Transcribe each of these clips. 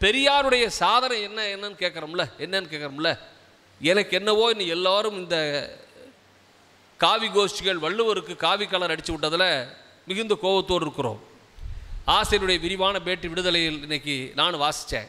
பெரியாருடைய சாதனை என்ன என்னன்னு கேட்குறோம்ல என்னன்னு கேட்குறோம்ல எனக்கு என்னவோ இன்னும் எல்லாரும் இந்த காவி கோஷ்டிகள் வள்ளுவருக்கு காவி கலர் அடித்து விட்டதில் மிகுந்த கோபத்தோடு இருக்கிறோம் ஆசிரியருடைய விரிவான பேட்டி விடுதலையில் இன்னைக்கு நான் வாசித்தேன்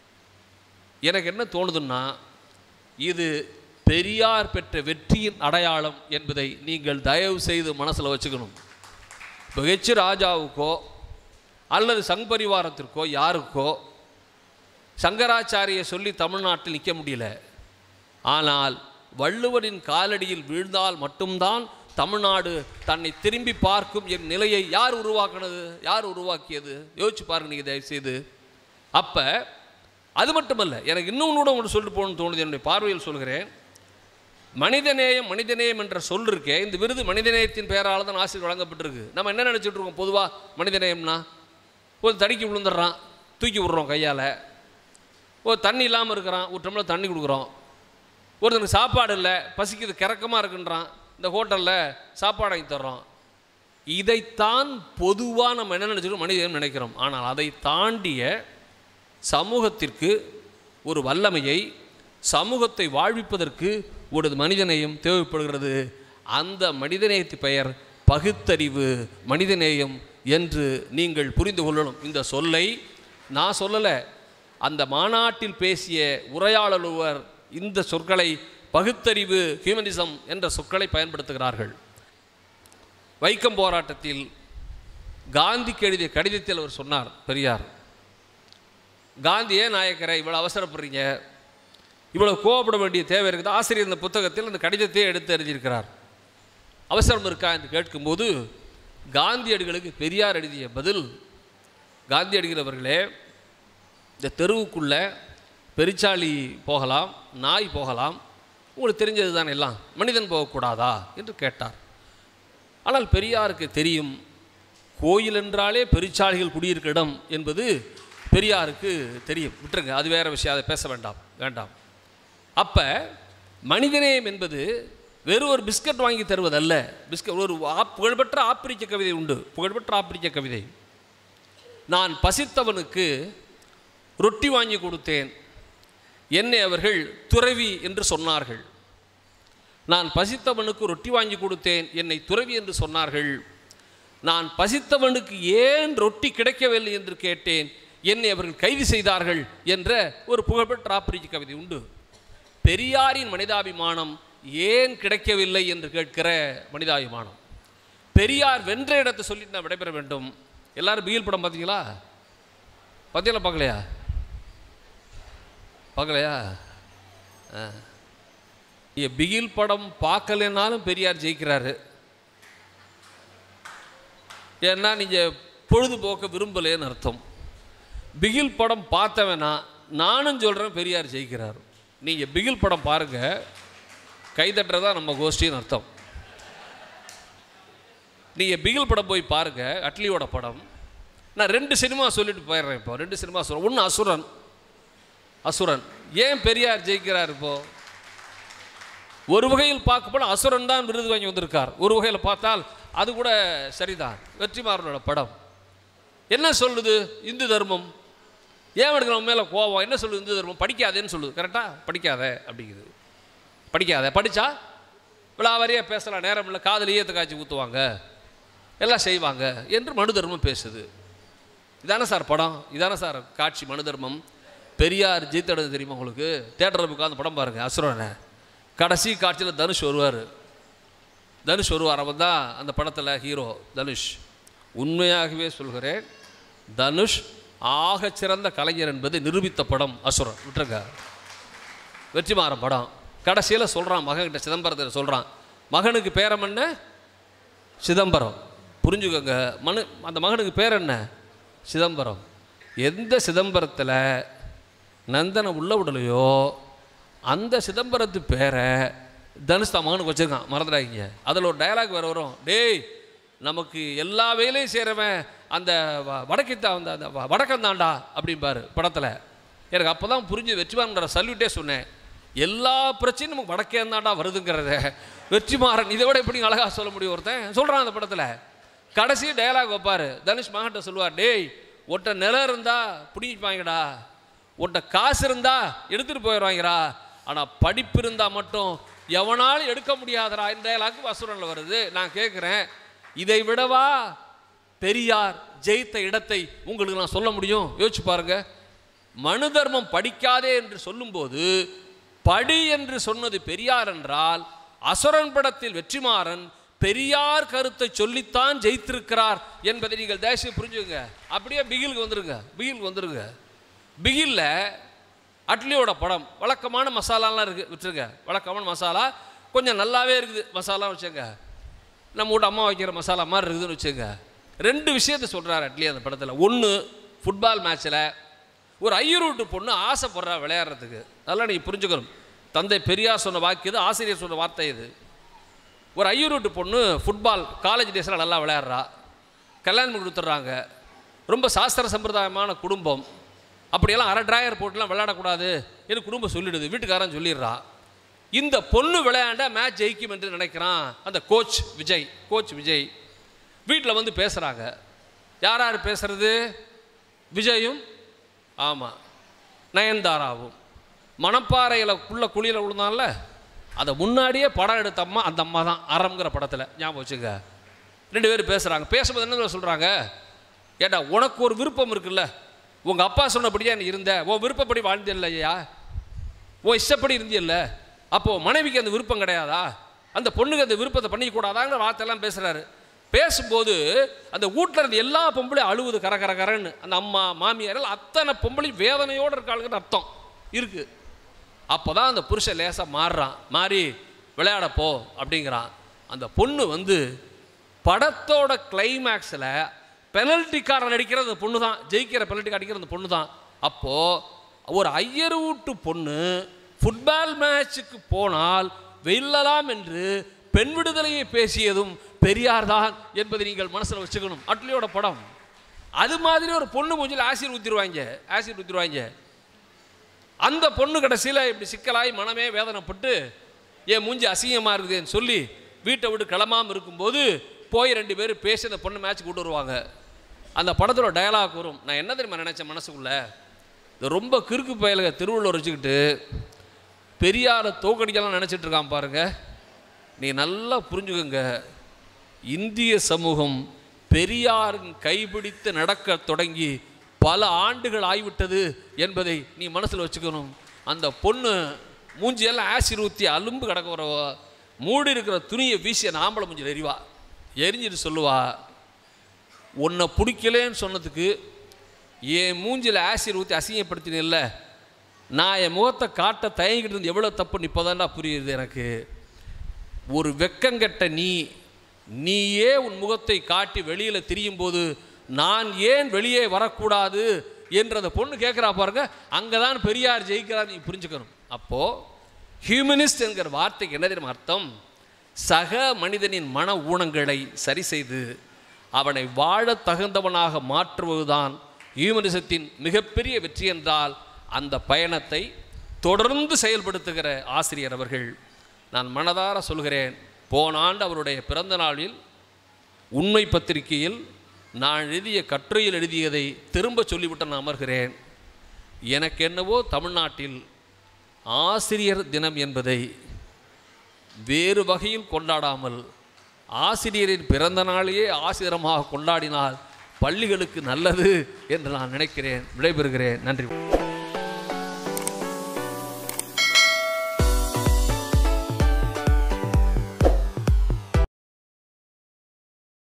எனக்கு என்ன தோணுதுன்னா இது பெரியார் பெற்ற வெற்றியின் அடையாளம் என்பதை நீங்கள் தயவு செய்து மனசில் வச்சுக்கணும் இப்போ ஹெச் ராஜாவுக்கோ அல்லது சங் பரிவாரத்திற்கோ யாருக்கோ சங்கராச்சாரியை சொல்லி தமிழ்நாட்டில் நிற்க முடியல ஆனால் வள்ளுவரின் காலடியில் வீழ்ந்தால் மட்டும்தான் தமிழ்நாடு தன்னை திரும்பி பார்க்கும் என் நிலையை யார் உருவாக்குனது யார் உருவாக்கியது யோசிச்சு பாருங்க நீங்கள் தயவுசெய்து அப்போ அது மட்டுமல்ல எனக்கு இன்னும் கூட ஒன்று சொல்லிட்டு போகணும்னு தோணுது என்னுடைய பார்வையில் சொல்கிறேன் மனிதநேயம் மனிதநேயம் என்ற சொல் இருக்கே இந்த விருது மனிதநேயத்தின் பெயரால் தான் ஆசிரியர் வழங்கப்பட்டிருக்கு நம்ம என்ன நினச்சிட்டு இருக்கோம் பொதுவாக மனிதநேயம்னா ஒரு தடிக்கி விழுந்துடுறான் தூக்கி விட்றோம் கையால் ஒரு தண்ணி இல்லாமல் இருக்கிறான் ஒரு டம்ளர் தண்ணி கொடுக்குறோம் ஒருத்தனுக்கு சாப்பாடு இல்லை பசிக்குது கிறக்கமாக இருக்குன்றான் இந்த ஹோட்டலில் சாப்பாடு வாங்கி தர்றோம் இதைத்தான் பொதுவாக நம்ம என்ன நினச்சிக்கிறோம் மனிதன் நினைக்கிறோம் ஆனால் அதை தாண்டிய சமூகத்திற்கு ஒரு வல்லமையை சமூகத்தை வாழ்விப்பதற்கு ஒரு மனிதநேயம் தேவைப்படுகிறது அந்த மனிதநேயத்து பெயர் பகுத்தறிவு மனிதநேயம் என்று நீங்கள் புரிந்து கொள்ளணும் இந்த சொல்லை நான் சொல்லலை அந்த மாநாட்டில் பேசிய உரையாளர் இந்த சொற்களை பகுத்தறிவு ஹியூமனிசம் என்ற சொற்களை பயன்படுத்துகிறார்கள் வைக்கம் போராட்டத்தில் காந்திக்கு எழுதிய கடிதத்தில் அவர் சொன்னார் பெரியார் காந்தியே நாயக்கரை இவ்வளோ அவசரப்படுறீங்க இவ்வளோ கோவப்பட வேண்டிய தேவை இருக்குது ஆசிரியர் இந்த புத்தகத்தில் அந்த கடிதத்தையே எடுத்து அறிஞ்சிருக்கிறார் அவசரம் இருக்கா என்று கேட்கும்போது காந்தியடிகளுக்கு பெரியார் எழுதிய பதில் காந்தியடிகள் அவர்களே இந்த தெருவுக்குள்ளே பெருச்சாளி போகலாம் நாய் போகலாம் உங்களுக்கு தெரிஞ்சது தான் எல்லாம் மனிதன் போகக்கூடாதா என்று கேட்டார் ஆனால் பெரியாருக்கு தெரியும் கோயில் என்றாலே பெருச்சாளிகள் குடியிருக்க இடம் என்பது பெரியாருக்கு தெரியும் விட்டுருங்க அது வேறு விஷயம் அதை பேச வேண்டாம் வேண்டாம் அப்போ மனிதநேயம் என்பது வெறும் ஒரு பிஸ்கட் வாங்கி தருவதல்ல பிஸ்கட் ஒரு ஆப் புகழ்பெற்ற ஆப்பிரிக்க கவிதை உண்டு புகழ்பெற்ற ஆப்பிரிக்க கவிதை நான் பசித்தவனுக்கு ரொட்டி வாங்கி கொடுத்தேன் என்னை அவர்கள் துறவி என்று சொன்னார்கள் நான் பசித்தவனுக்கு ரொட்டி வாங்கி கொடுத்தேன் என்னை துறவி என்று சொன்னார்கள் நான் பசித்தவனுக்கு ஏன் ரொட்டி கிடைக்கவில்லை என்று கேட்டேன் என்னை அவர்கள் கைது செய்தார்கள் என்ற ஒரு புகழ்பெற்ற ஆப்பிரிக்க கவிதை உண்டு பெரியாரின் மனிதாபிமானம் ஏன் கிடைக்கவில்லை என்று கேட்கிற மனிதாபிமானம் பெரியார் வென்ற இடத்தை சொல்லிட்டு நான் விடைபெற வேண்டும் எல்லாரும் பிகில் படம் பார்த்தீங்களா பார்த்தீங்களா பார்க்கலையா பார்க்கலையா ஆ நீங்க பிகில் படம் பார்க்கலைன்னாலும் பெரியார் ஜெயிக்கிறாரு ஏன்னா நீங்கள் பொழுதுபோக்க விரும்பலைன்னு அர்த்தம் பிகில் படம் பார்த்தவனா நானும் சொல்கிறேன் பெரியார் ஜெயிக்கிறார் நீங்கள் பிகில் படம் பாருங்கள் கைதட்டுறதா நம்ம கோஷ்டின்னு அர்த்தம் நீங்கள் பிகில் படம் போய் பாருங்கள் அட்லியோட படம் நான் ரெண்டு சினிமா சொல்லிட்டு போயிடுறேன் இப்போ ரெண்டு சினிமா சொல்கிறேன் ஒன்று அசுரன் அசுரன் ஏன் பெரியார் ஜெயிக்கிறார் இப்போ ஒரு வகையில் பார்க்கப்போனால் அசுரன் தான் விருது வாங்கி வந்திருக்கார் ஒரு வகையில் பார்த்தால் அது கூட சரிதான் வெற்றிமாறனோட படம் என்ன சொல்லுது இந்து தர்மம் ஏன் எடுக்கிற நம்ம மேலே கோவம் என்ன சொல்லுது இந்து தர்மம் படிக்காதேன்னு சொல்லுது கரெக்டாக படிக்காத அப்படிங்குது படிக்காத படித்தா விழாவாரியாக பேசலாம் நேரம் இல்லை காதல் ஈயத்தை காய்ச்சி ஊற்றுவாங்க எல்லாம் செய்வாங்க என்று மனு தர்மம் பேசுது இதானே சார் படம் இதானே சார் காட்சி மனு தர்மம் பெரியார் ஜெயித்தடது தெரியுமா உங்களுக்கு தேட்டரில் உட்காந்து படம் பாருங்கள் அசுரனை கடைசி காட்சியில் தனுஷ் வருவார் தனுஷ் வருவார் அவன் தான் அந்த படத்தில் ஹீரோ தனுஷ் உண்மையாகவே சொல்கிறேன் தனுஷ் ஆகச் சிறந்த கலைஞர் என்பதை நிரூபித்த படம் அசுரன் விட்டுருங்க வெற்றிமாறன் படம் கடைசியில் சொல்கிறான் மகன்கிட்ட சிதம்பரத்தில் சொல்கிறான் மகனுக்கு பேரம் என்ன சிதம்பரம் புரிஞ்சுக்கோங்க மனு அந்த மகனுக்கு பேர் என்ன சிதம்பரம் எந்த சிதம்பரத்தில் நந்தனை உள்ள விடலையோ அந்த சிதம்பரத்து பேரை தனுஷ் தான் மகனுக்கு வச்சுருக்கான் மறந்துடாதீங்க அதில் ஒரு டயலாக் வேறு வரும் டேய் நமக்கு எல்லா வேலையும் செய்கிறவன் அந்த வ- வடக்கத்தா அந்த அந்த வ- வடக்கந்தாண்டா அப்படிம்பாரு படத்தில் எனக்கு அப்போ தான் புரிஞ்சு வெற்றிமாறன்ற சல்யூட்டே சொன்னேன் எல்லா பிரச்சனையும் நமக்கு வடக்கே தாண்டா வருதுங்கிறத வெற்றிமாறன் இதை விட எப்படி அழகாக சொல்ல முடியும் ஒருத்தன் சொல்கிறான் அந்த படத்தில் கடைசி டயலாக் வைப்பார் தனுஷ் மகன்கிட்ட சொல்லுவார் டேய் ஒட்ட நிலம் இருந்தால் பிடிங்கிப்பாங்கடா உன்கிட்ட காசு இருந்தா எடுத்துட்டு போயிடுவாங்கடா ஆனால் படிப்பு இருந்தால் மட்டும் எவனாலும் எடுக்க முடியாதடா இந்த அளவுக்கு வசூரில் வருது நான் கேட்குறேன் இதை விடவா பெரியார் ஜெயித்த இடத்தை உங்களுக்கு நான் சொல்ல முடியும் யோசிச்சு பாருங்க மனு தர்மம் படிக்காதே என்று சொல்லும்போது படி என்று சொன்னது பெரியார் என்றால் அசுரன் படத்தில் வெற்றிமாறன் பெரியார் கருத்தை சொல்லித்தான் ஜெயித்திருக்கிறார் என்பதை நீங்கள் தேசியம் புரிஞ்சுங்க அப்படியே பிகிலுக்கு வந்துருங்க பிகிலுக்கு வந்துருங்க பிகில்ல அட்லியோட படம் வழக்கமான மசாலாலாம் இருக்குது விட்டுருங்க வழக்கமான மசாலா கொஞ்சம் நல்லாவே இருக்குது மசாலா வச்சுங்க நம்ம வீட்டு அம்மா வைக்கிற மசாலா மாதிரி இருக்குதுன்னு வச்சுங்க ரெண்டு விஷயத்த சொல்கிறார் அட்லி அந்த படத்தில் ஒன்று ஃபுட்பால் மேட்ச்சில் ஒரு ஐயர் வீட்டு பொண்ணு ஆசைப்படுறா விளையாடுறதுக்கு அதெல்லாம் நீங்கள் புரிஞ்சுக்கணும் தந்தை பெரியார் சொன்ன வாக்கு இது ஆசிரியர் சொன்ன வார்த்தை இது ஒரு ஐயர் வீட்டு பொண்ணு ஃபுட்பால் காலேஜ் டேஸில் நல்லா விளையாடுறா கல்யாணம் பண்ணி கொடுத்துட்றாங்க ரொம்ப சாஸ்திர சம்பிரதாயமான குடும்பம் அப்படியெல்லாம் அரை டிராயர் போட்டுலாம் விளையாடக்கூடாது என்று குடும்பம் சொல்லிடுது வீட்டுக்காரன் சொல்லிடுறா இந்த பொண்ணு விளையாண்ட மேட்ச் ஜெயிக்கும் என்று நினைக்கிறான் அந்த கோச் விஜய் கோச் விஜய் வீட்டில் வந்து பேசுகிறாங்க யார் யார் பேசுறது விஜயும் ஆமாம் நயன்தாராவும் மணப்பாறையில் உள்ள குழியில் விழுந்தான்ல அதை முன்னாடியே படம் எடுத்த அம்மா அந்த அம்மா தான் அறம்ங்கிற படத்தில் ஞாபகம் வச்சுங்க ரெண்டு பேரும் பேசுகிறாங்க பேசும்போது என்ன சொல்கிறாங்க ஏடா உனக்கு ஒரு விருப்பம் இருக்குல்ல உங்கள் அப்பா சொன்னபடியே நீ இருந்த உன் விருப்பப்படி வாழ்ந்தில்ல ஐயா உன் இஷ்டப்படி இருந்தியல்ல அப்போ மனைவிக்கு அந்த விருப்பம் கிடையாதா அந்த பொண்ணுக்கு அந்த விருப்பத்தை பண்ணிக்கூடாதாங்கிற வார்த்தையெல்லாம் பேசுகிறாரு பேசும்போது அந்த வீட்டில் இருந்த எல்லா பொம்பளையும் அழுவுது கர கர கரன்னு அந்த அம்மா மாமியார் எல்லாம் அத்தனை பொம்பளையும் வேதனையோடு இருக்காளுங்கிற அர்த்தம் இருக்குது அப்போ தான் அந்த புருஷன் லேசாக மாறுறான் மாறி விளையாட போ அப்படிங்கிறான் அந்த பொண்ணு வந்து படத்தோட கிளைமேக்ஸில் பெனல்ட்டிக்காரன் அடிக்கிற அந்த பொண்ணு தான் ஜெயிக்கிற பெனல்ட்டி அடிக்கிற அந்த பொண்ணு தான் அப்போது ஒரு ஐயர் வீட்டு பொண்ணு ஃபுட்பால் மேட்சுக்கு போனால் வெல்லலாம் என்று பெண் விடுதலையை பேசியதும் பெரியார் தான் என்பதை நீங்கள் மனசில் வச்சுக்கணும் அட்லியோட படம் அது மாதிரி ஒரு பொண்ணு மூஞ்சில் ஆசிர் ஊற்றிடுவாங்க ஆசிர் ஊற்றிடுவாங்க அந்த பொண்ணு கடைசியில் இப்படி சிக்கலாய் மனமே வேதனைப்பட்டு என் மூஞ்சி அசிங்கமாக இருக்குதுன்னு சொல்லி வீட்டை விட்டு கிளம்பாமல் இருக்கும்போது போய் ரெண்டு பேரும் பேசி அந்த பொண்ணு மேட்ச் கூட்டு வருவாங்க அந்த படத்தோட டயலாக் வரும் நான் என்ன தெரியுமா நினச்சேன் மனசுக்குள்ள இது ரொம்ப கிறுக்கு பயலுக திருவள்ளுவர் வச்சுக்கிட்டு பெரியாரை தோக்கடிக்கலாம் நினச்சிட்டு இருக்கான் பாருங்க நீ நல்லா புரிஞ்சுக்கோங்க இந்திய சமூகம் பெரியாரின் கைபிடித்து நடக்க தொடங்கி பல ஆண்டுகள் ஆகிவிட்டது என்பதை நீ மனசில் வச்சுக்கணும் அந்த பொண்ணு மூஞ்சியெல்லாம் ஆசிர் ஊற்றி அலும்பு கிடக்க வரவ மூடி இருக்கிற துணியை வீசி அந்த ஆம்பளை மூஞ்சில் எறிவா எரிஞ்சிட்டு சொல்லுவா உன்னை பிடிக்கலேன்னு சொன்னதுக்கு என் மூஞ்சில் ஆசிர் ஊற்றி அசிங்கப்படுத்தினில்ல நான் என் முகத்தை காட்ட தயங்கிட்டு இருந்து எவ்வளோ தப்பு இப்போதான்டா புரியுது எனக்கு ஒரு வெக்கங்கெட்ட நீ நீயே உன் முகத்தை காட்டி வெளியில் திரியும் போது நான் ஏன் வெளியே வரக்கூடாது என்று அந்த பொண்ணு கேட்குறா பாருங்க அங்கே தான் பெரியார் ஜெயிக்கிறார் நீ புரிஞ்சுக்கணும் அப்போது ஹியூமனிஸ்ட் என்கிற வார்த்தைக்கு என்ன தெரியுமா அர்த்தம் சக மனிதனின் மன ஊனங்களை சரி செய்து அவனை வாழ தகுந்தவனாக மாற்றுவதுதான் ஹியூமனிசத்தின் மிகப்பெரிய வெற்றி என்றால் அந்த பயணத்தை தொடர்ந்து செயல்படுத்துகிற ஆசிரியர் அவர்கள் நான் மனதார சொல்கிறேன் போன ஆண்டு அவருடைய பிறந்த நாளில் உண்மை பத்திரிகையில் நான் எழுதிய கட்டுரையில் எழுதியதை திரும்ப சொல்லிவிட்டு நான் அமர்கிறேன் எனக்கு என்னவோ தமிழ்நாட்டில் ஆசிரியர் தினம் என்பதை வேறு வகையில் கொண்டாடாமல் ஆசிரியரின் பிறந்த நாளையே ஆசிரியரமாக கொண்டாடினால் பள்ளிகளுக்கு நல்லது என்று நான் நினைக்கிறேன் விடைபெறுகிறேன் நன்றி